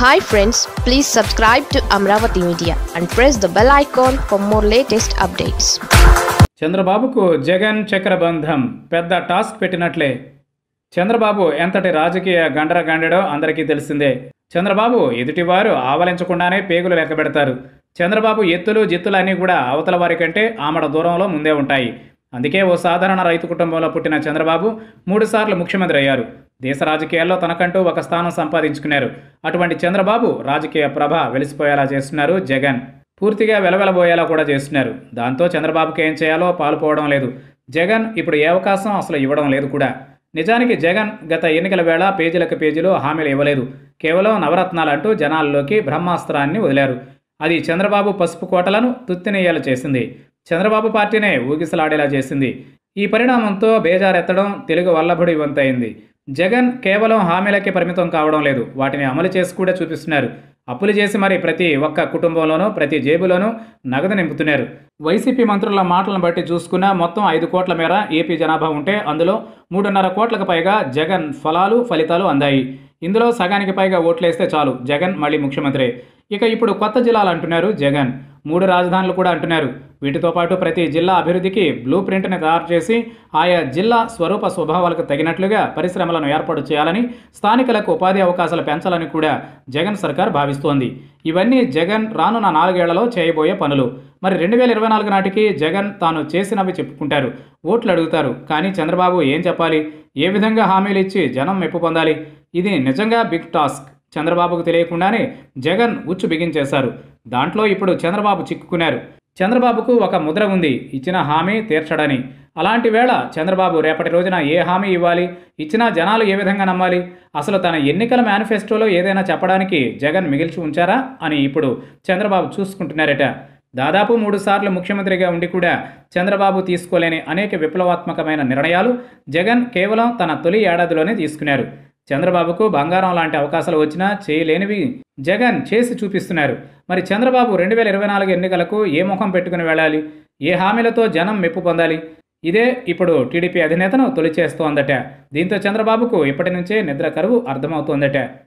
hi friends please subscribe to Amaravati media and press the bell icon for more latest updates చంద్రబాబుకు జగన్ చక్రబంధం పెద్ద task పెట్టినట్లే Chandrababu ఎంతటి రాజకీయ గండర గండడో అందరికీ తెలిసిందే చంద్రబాబు ఎదుటివారు ఆవలించకుండానే పేగులు లెక్క పెడతారు చంద్రబాబు ఎత్తులు జిత్తులు అన్నీ కూడా అవతల వారి కంటే ఆమడ దూరంలో ముందే ఉంటాయి అందుకే ఓ సాధారణ రైతు కుటుంబంలో పుట్టిన చంద్రబాబు మూడుసార్లు ముఖ్యమంత్రి అయ్యారు దేశ రాజకీయాల్లో తనకంటూ ఒక స్థానం సంపాదించుకున్నారు అటువంటి చంద్రబాబు రాజకీయ ప్రభ వెలిసిపోయేలా చేస్తున్నారు జగన్ పూర్తిగా వెలవెలబోయేలా కూడా చేస్తున్నారు దాంతో చంద్రబాబుకి ఏం చేయాలో పాలుపోవడం లేదు జగన్ ఇప్పుడు ఏ అవకాశం అసలు ఇవ్వడం లేదు కూడా నిజానికి జగన్ గత ఎన్నికల వేళ పేజీలకు పేజీలు హామీలు ఇవ్వలేదు కేవలం నవరత్నాలంటూ జనాల్లోకి బ్రహ్మాస్త్రాన్ని వదిలారు అది చంద్రబాబు పసుపు కోటలను తుత్తినేయాలు చేసింది చంద్రబాబు పార్టీనే ఊగిసలాడేలా చేసింది ఈ పరిణామంతో బేజారెత్తడం తెలుగు వల్లభుడి వంతైంది జగన్ కేవలం హామీలకే పరిమితం కావడం లేదు వాటిని అమలు చేసి కూడా చూపిస్తున్నారు అప్పులు చేసి మరి ప్రతి ఒక్క కుటుంబంలోనూ ప్రతి జేబులోనూ నగదు నింపుతున్నారు వైసీపీ మంత్రుల మాటలను బట్టి చూసుకున్న మొత్తం ఐదు కోట్ల మేర ఏపీ జనాభా ఉంటే అందులో మూడున్నర కోట్లకు పైగా జగన్ ఫలాలు ఫలితాలు అందాయి ఇందులో సగానికి పైగా ఓట్లేస్తే చాలు జగన్ మళ్ళీ ముఖ్యమంత్రి ఇక ఇప్పుడు కొత్త జిల్లాలు అంటున్నారు జగన్ మూడు రాజధానులు కూడా అంటున్నారు వీటితో పాటు ప్రతి జిల్లా అభివృద్ధికి బ్లూ ప్రింట్ని తయారు చేసి ఆయా జిల్లా స్వరూప స్వభావాలకు తగినట్లుగా పరిశ్రమలను ఏర్పాటు చేయాలని స్థానికులకు ఉపాధి అవకాశాలు పెంచాలని కూడా జగన్ సర్కార్ భావిస్తోంది ఇవన్నీ జగన్ రానున్న నాలుగేళ్లలో చేయబోయే పనులు మరి రెండు వేల ఇరవై నాలుగు నాటికి జగన్ తాను చేసినవి చెప్పుకుంటారు ఓట్లు అడుగుతారు కానీ చంద్రబాబు ఏం చెప్పాలి ఏ విధంగా హామీలు ఇచ్చి జనం మెప్పు పొందాలి ఇది నిజంగా బిగ్ టాస్క్ చంద్రబాబుకు తెలియకుండానే జగన్ ఉచ్చు బిగించేశారు దాంట్లో ఇప్పుడు చంద్రబాబు చిక్కుకున్నారు చంద్రబాబుకు ఒక ముద్ర ఉంది ఇచ్చిన హామీ తీర్చడని అలాంటి వేళ చంద్రబాబు రేపటి రోజున ఏ హామీ ఇవ్వాలి ఇచ్చినా జనాలు ఏ విధంగా నమ్మాలి అసలు తన ఎన్నికల మేనిఫెస్టోలో ఏదైనా చెప్పడానికి జగన్ మిగిల్చి ఉంచారా అని ఇప్పుడు చంద్రబాబు చూసుకుంటున్నారట దాదాపు మూడు సార్లు ముఖ్యమంత్రిగా ఉండి కూడా చంద్రబాబు తీసుకోలేని అనేక విప్లవాత్మకమైన నిర్ణయాలు జగన్ కేవలం తన తొలి ఏడాదిలోనే తీసుకున్నారు చంద్రబాబుకు బంగారం లాంటి అవకాశాలు వచ్చినా చేయలేనివి జగన్ చేసి చూపిస్తున్నారు మరి చంద్రబాబు రెండు వేల ఇరవై నాలుగు ఎన్నికలకు ఏ ముఖం పెట్టుకుని వెళ్ళాలి ఏ హామీలతో జనం మెప్పు పొందాలి ఇదే ఇప్పుడు టీడీపీ అధినేతను తొలిచేస్తోందట దీంతో చంద్రబాబుకు ఇప్పటి నుంచే నిద్ర కరువు అర్థమవుతోందట